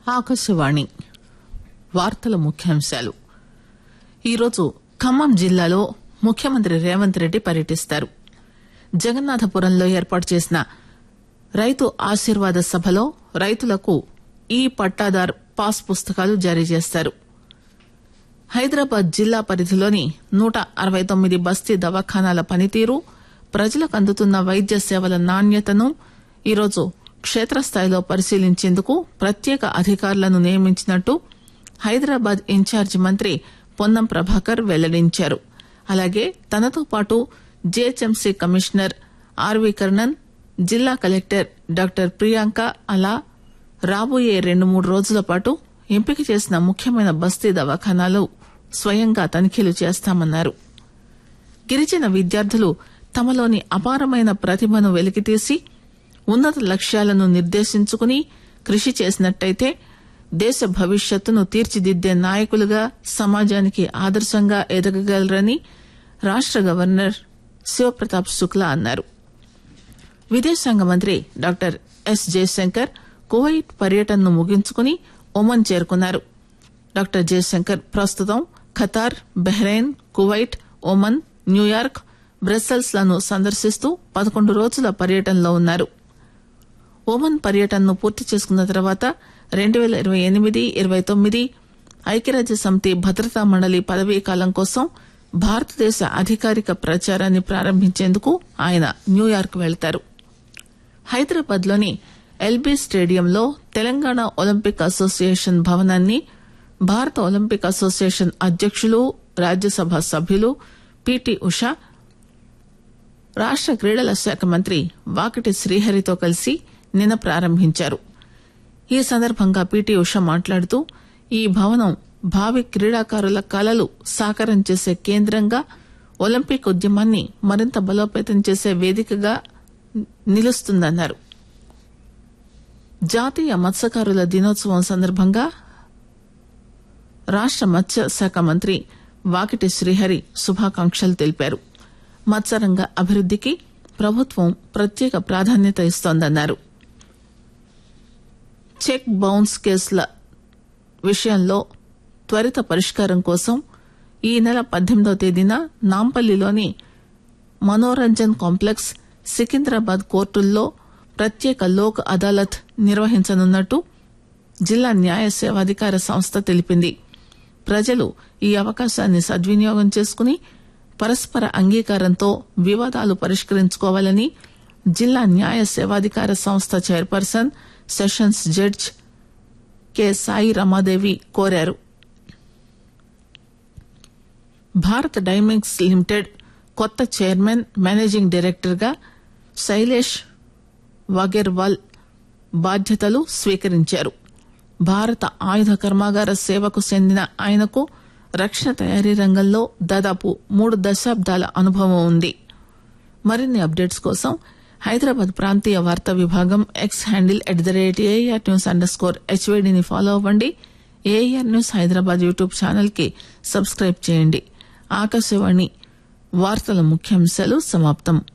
ఆకాశవాణి వార్తల ముఖ్యాంశాలు ఈరోజు ఖమ్మం జిల్లాలో ముఖ్యమంత్రి రేవంత్ రెడ్డి పర్యటిస్తారు జగన్నాథపురంలో ఏర్పాటు చేసిన రైతు ఆశీర్వాద సభలో రైతులకు ఈ పట్టాదార్ పాస్ పుస్తకాలు జారీ చేస్తారు హైదరాబాద్ జిల్లా పరిధిలోని నూట అరవై తొమ్మిది బస్తీ దవాఖానాల పనితీరు ప్రజలకు అందుతున్న వైద్య సేవల నాణ్యతను ఈరోజు క్షేత్రస్థాయిలో పరిశీలించేందుకు ప్రత్యేక అధికారులను నియమించినట్టు హైదరాబాద్ ఇన్ఛార్జి మంత్రి పొన్నం ప్రభాకర్ వెల్లడించారు అలాగే తనతో పాటు జీహెచ్ఎంసీ కమిషనర్ ఆర్వీ కర్ణన్ జిల్లా కలెక్టర్ డాక్టర్ ప్రియాంక అలా రాబోయే రెండు మూడు రోజుల పాటు ఎంపిక చేసిన ముఖ్యమైన బస్తీ దవాఖానాలు స్వయంగా తనిఖీలు చేస్తామన్నారు గిరిజన విద్యార్థులు తమలోని అపారమైన ప్రతిభను వెలికితీసి ఉన్నత లక్ష్యాలను నిర్దేశించుకుని కృషి చేసినట్టయితే దేశ భవిష్యత్తును తీర్చిదిద్దే నాయకులుగా సమాజానికి ఆదర్శంగా ఎదగగలరని రాష్ట గవర్నర్ శివప్రతాప్ శుక్లా అన్నారు విదేశాంగ మంత్రి డాక్టర్ ఎస్ జయశంకర్ కువైట్ పర్యటనను ముగించుకుని ఒమన్ చేరుకున్నారు డాక్టర్ జయశంకర్ ప్రస్తుతం Qatar Bahrain Kuwait Oman New York Brussels లను సందర్శిస్తూ పదకొండు రోజుల పర్యటనలో ఉన్నారు ఒమన్ పర్యటనను పూర్తి చేసుకున్న తర్వాత రెండు పేల ఇరవై ఎనిమిది ఇరవై తొమ్మిది ఐక్యరాజ్య సమితి భద్రతా మండలి పదవీ కాలం కోసం భారతదేశ అధికారిక ప్రచారాన్ని ప్రారంభించేందుకు ఆయన న్యూయార్క్ వెళ్తారు హైదరాబాద్ లోని ఎల్బీ స్టేడియంలో తెలంగాణ ఒలింపిక్ అసోసియేషన్ భవనాన్ని భారత ఒలింపిక్ అసోసియేషన్ అధ్యకులు రాజ్యసభ సభ్యులు పిటి ఉషా రాష్ట క్రీడల శాఖ మంత్రి వాకటి శ్రీహరితో కలిసి నిన్న ప్రారంభించారు ఈ సందర్భంగా పిటి ఉష మాట్లాడుతూ ఈ భవనం భావి క్రీడాకారుల కలలు సాకారం చేసే కేంద్రంగా ఒలింపిక్ ఉద్యమాన్ని మరింత బలోపేతం చేసే వేదికగా నిలుస్తుందన్నారు జాతీయ మత్స్యకారుల దినోత్సవం సందర్భంగా రాష్ట మత్స్య శాఖ మంత్రి వాకిటి శ్రీహరి శుభాకాంక్షలు తెలిపారు మత్స్యరంగ అభివృద్దికి ప్రభుత్వం ప్రత్యేక ప్రాధాన్యత ఇస్తోందన్నారు చెక్ బౌన్స్ కేసుల విషయంలో త్వరిత పరిష్కారం కోసం ఈ నెల పద్దెనిమిదవ తేదీన నాంపల్లిలోని మనోరంజన్ కాంప్లెక్స్ సికింద్రాబాద్ కోర్టుల్లో ప్రత్యేక లోక్ అదాలత్ నిర్వహించనున్నట్టు జిల్లా న్యాయ సేవాధికార సంస్థ తెలిపింది ప్రజలు ఈ అవకాశాన్ని సద్వినియోగం చేసుకుని పరస్పర అంగీకారంతో వివాదాలు పరిష్కరించుకోవాలని జిల్లా న్యాయ సేవాధికార సంస్థ chairperson sessions judge K Sai Ramadevi కోరారు భారత్ డైమండ్స్ లిమిటెడ్ కొత్త చైర్మన్ మేనేజింగ్ డైరెక్టర్ గా శైలేష్ వాగెర్వాల్ బాధ్యతలు స్వీకరించారు భారత ఆయుధ కర్మాగార సేవకు చెందిన ఆయనకు రక్షణ తయారీ రంగంలో దాదాపు మూడు దశాబ్దాల అనుభవం ఉంది మరిన్ని అప్డేట్స్ కోసం హైదరాబాద్ ప్రాంతీయ వార్తా విభాగం X handle at the rate AIR news underscore స్కోర్ హెచ్వేడిని ఫాలో అవ్వండి AIR news Hyderabad YouTube channel కి సబ్స్క్రైబ్ చేయండి ఆకాశవాణి వార్తల ముఖ్యాంశాలు సమాప్తం